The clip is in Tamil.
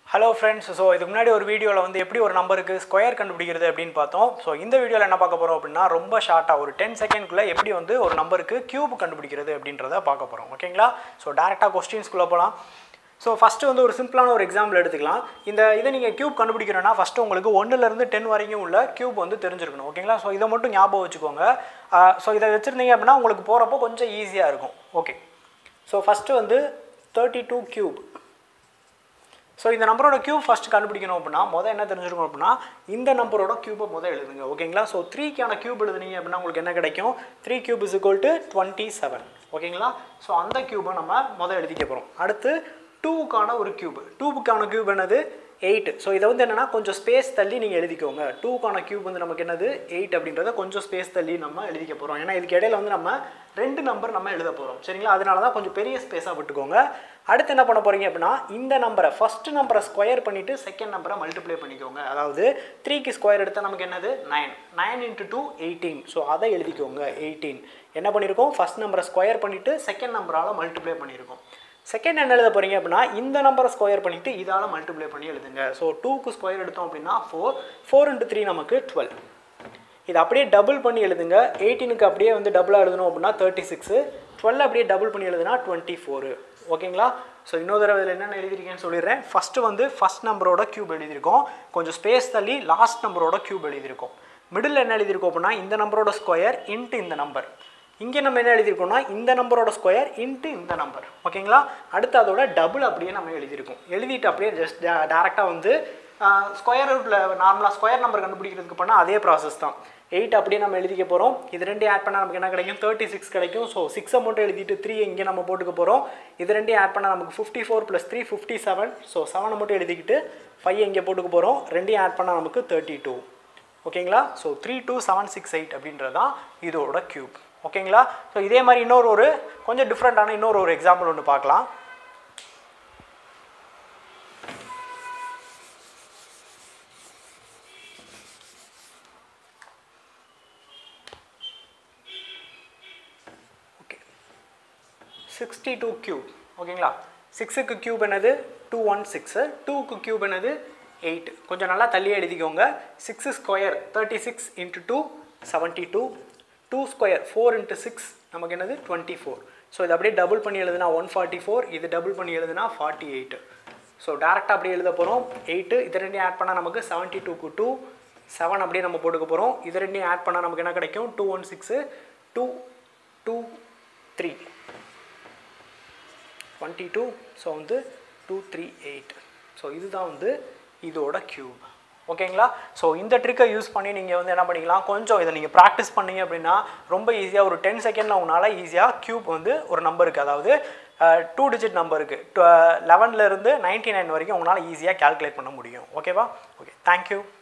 ஹலோ ஃப்ரெண்ட்ஸ் ஸோ இதுக்கு முன்னாடி ஒரு வீடியோவில் வந்து எப்படி ஒரு நம்பருக்கு ஸ்கொயர் கண்டுபிடிக்கிறது அப்படின்னு பார்த்தோம் ஸோ இந்த வீடியோவில் என்ன பார்க்க போகிறோம் அப்படின்னா ரொம்ப ஷார்ட்டாக ஒரு டென் செகண்ட்குள்ளே எப்படி வந்து ஒரு நம்பருக்கு கியூப் கண்டுபிடிக்கிறது அப்படின்றத பார்க்க போகிறோம் ஓகேங்களா ஸோ டேரெக்டாக கொஸ்டின்ஸ்குள்ளே போகலாம் ஸோ ஃபஸ்ட்டு வந்து ஒரு சிம்பிளான ஒரு எக்ஸாம்பிள் எடுத்துக்கலாம் இந்த இதை நீங்கள் கியூப் கண்டுபிடிக்கணும்னா ஃபஸ்ட்டு உங்களுக்கு ஒன்றுலேருந்து டென் வரைக்கும் உள்ள கியூப் வந்து தெரிஞ்சிருக்கணும் ஓகேங்களா ஸோ இதை மட்டும் ஞாபகம் வச்சுக்கோங்க ஸோ இதை வச்சுருந்தீங்க அப்படின்னா உங்களுக்கு போகிறப்போ கொஞ்சம் ஈஸியாக இருக்கும் ஓகே ஸோ ஃபஸ்ட்டு வந்து தேர்ட்டி டூ கியூப் ஸோ இந்த நம்பரோட கியூப் ஃபஸ்ட் கண்டுபிடிக்கணும் அப்படின்னா மொதல் என்ன தெரிஞ்சிருக்கும் அப்படின்னா இந்த நம்பரோட கியூபை மொதல் எழுதுங்க ஓகேங்களா ஸோ த்ரீக்கான கியூப் எழுதுனீங்க அப்படின்னா உங்களுக்கு என்ன கிடைக்கும் three cube is equal to twenty seven ஓகேங்களா ஸோ அந்த கியூபை நம்ம மொதல் எழுதிக்க போகிறோம் அடுத்து டூவுக்கான ஒரு கியூப் டூவுக்கான கியூப் என்னது எயிட் ஸோ இதை வந்து என்னென்னா கொஞ்சம் ஸ்பேஸ் தள்ளி நீங்கள் எழுதிக்கோங்க டூக்கான கியூப் வந்து நமக்கு என்னது எயிட் அப்படின்றத கொஞ்சம் ஸ்பேஸ் தள்ளி நம்ம எழுதிக்க போகிறோம் ஏன்னா இதுக்கு இடையில வந்து நம்ம ரெண்டு நம்பர் நம்ம எழுத போகிறோம் சரிங்களா அதனால தான் கொஞ்சம் பெரிய ஸ்பேஸாக விட்டுக்கோங்க அடுத்து என்ன பண்ண போகிறீங்க அப்படின்னா இந்த நம்பரை ஃபஸ்ட்டு நம்பரை ஸ்கொயர் பண்ணிவிட்டு செகண்ட் நம்பரை மல்டிப்ளை பண்ணிக்கோங்க அதாவது த்ரீக்கு ஸ்கொயர் எடுத்தால் நமக்கு என்னது nine nine into two eighteen so அதை எழுதிக்கோங்க எயிட்டீன் என்ன பண்ணியிருக்கோம் ஃபஸ்ட் நம்பரை ஸ்கொயர் பண்ணிவிட்டு செகண்ட் நம்பரால் மல்டிப்ளை பண்ணியிருக்கோம் செகண்ட் என்ன எழுத போகிறீங்க அப்படின்னா இந்த நம்பரை ஸ்கொயர் பண்ணிவிட்டு இதால் மல்டிப்ளை பண்ணி எழுதுங்க ஸோ டூக்கு ஸ்கொயர் எடுத்தோம் அப்படின்னா ஃபோர் ஃபோர் இன்ட்டு த்ரீ நமக்கு டுவெல் இது அப்படியே டபுள் பண்ணி எழுதுங்க எயிட்டீனுக்கு அப்படியே வந்து டபுளாக எழுதணும் அப்படின்னா தேர்ட்டி சிக்ஸு டுவெல் அப்படியே டபுள் பண்ணி எழுதுனா டுவெண்ட்டி ஃபோரு ஓகேங்களா ஸோ இன்னொரு தடவை இதில் என்னென்ன எழுதிருக்கேன்னு சொல்லிடுறேன் ஃபஸ்ட்டு வந்து ஃபஸ்ட் நம்பரோட கியூப் எழுதியிருக்கோம் கொஞ்சம் ஸ்பேஸ் தள்ளி லாஸ்ட் நம்பரோட கியூப் எழுதியிருக்கோம் மிடில் என்ன எழுதியிருக்கோம் அப்படின்னா இந்த நம்பரோட ஸ்கொயர் இன்ட்டு இந்த நம்பர் இங்கே நம்ம என்ன எழுதியிருக்கோம்னா இந்த நம்பரோட ஸ்கொயர் இன்ட்டு இந்த நம்பர் ஓகேங்களா அடுத்து அதோட டபுள் அப்படியே நம்ம எழுதியிருக்கோம் எழுதிட்டு அப்படியே ஜஸ்ட் டேரெக்டாக வந்து ஸ்கொயர் ரூட்டில் நார்மலாக ஸ்கொயர் நம்பர் கண்டுபிடிக்கிறதுக்கு பண்ணால் அதே ப்ராசஸ் தான் எயிட் அப்படியே நம்ம எழுதிக்க போகிறோம் இது ரெண்டையும் ஆட் பண்ணால் நமக்கு என்ன கிடைக்கும் தேர்ட்டி சிக்ஸ் கிடைக்கும் ஸோ சிக்ஸை மட்டும் எழுதிட்டு த்ரீ இங்கே நம்ம போட்டுக்க போகிறோம் இது ரெண்டையும் ஆட் பண்ணால் நமக்கு fifty four plus three fifty seven so செவனை மட்டும் எழுதிக்கிட்டு ஃபைவ் இங்கே போட்டுக்க போகிறோம் ரெண்டையும் ஆட் பண்ணால் நமக்கு தேர்ட்டி டூ ஓகேங்களா so three two seven six eight அப்படின்றது தான் இதோட க்யூப் ஓகேங்களா ஸோ இதே மாதிரி இன்னொரு ஒரு கொஞ்சம் டிஃப்ரெண்ட்டான இன்னொரு ஒரு எக்ஸாம்பிள் ஒன்று பார்க்கலாம் ஓகே சிக்ஸ்டி டூ கியூப் ஓகேங்களா சிக்ஸுக்கு கியூப் என்னது டூ ஒன் சிக்ஸு டூக்கு கியூப் என்னது எயிட் கொஞ்சம் நல்லா தள்ளி எழுதிக்கோங்க six square thirty six into two seventy two two square four into six நமக்கு என்னது டுவெண்ட்டி ஃபோர் ஸோ இது அப்படியே டபுள் பண்ணி எழுதுனா ஒன் ஃபார்ட்டி ஃபோர் இது டபுள் பண்ணி எழுதுனா ஃபார்ட்டி எயிட்டு ஸோ டேரெக்டாக அப்படியே எழுத போகிறோம் எயிட்டு இது ரெண்டையும் ஆட் பண்ணால் நமக்கு செவன்ட்டி டூக்கு டூ செவன் அப்படியே நம்ம போட்டுக்க போகிறோம் இது ரெண்டையும் ஆட் பண்ணால் நமக்கு என்ன கிடைக்கும் two one six two two three twenty two so வந்து டூ த்ரீ எயிட் ஸோ இதுதான் வந்து இதோட க்யூப் ஓகேங்களா ஸோ இந்த ட்ரிக்கை யூஸ் பண்ணி நீங்கள் வந்து என்ன பண்ணிக்கலாம் கொஞ்சம் இதை நீங்கள் ப்ராக்டிஸ் பண்ணீங்க அப்படின்னா ரொம்ப ஈஸியாக ஒரு டென் செகண்டில் உங்களால் ஈஸியாக க்யூப் வந்து ஒரு நம்பருக்கு அதாவது டூ டிஜிட் நம்பருக்கு லெவன்லேருந்து நைன்ட்டி நைன் வரைக்கும் உங்களால் ஈஸியாக கேல்குலேட் பண்ண முடியும் ஓகேவா ஓகே தேங்க்யூ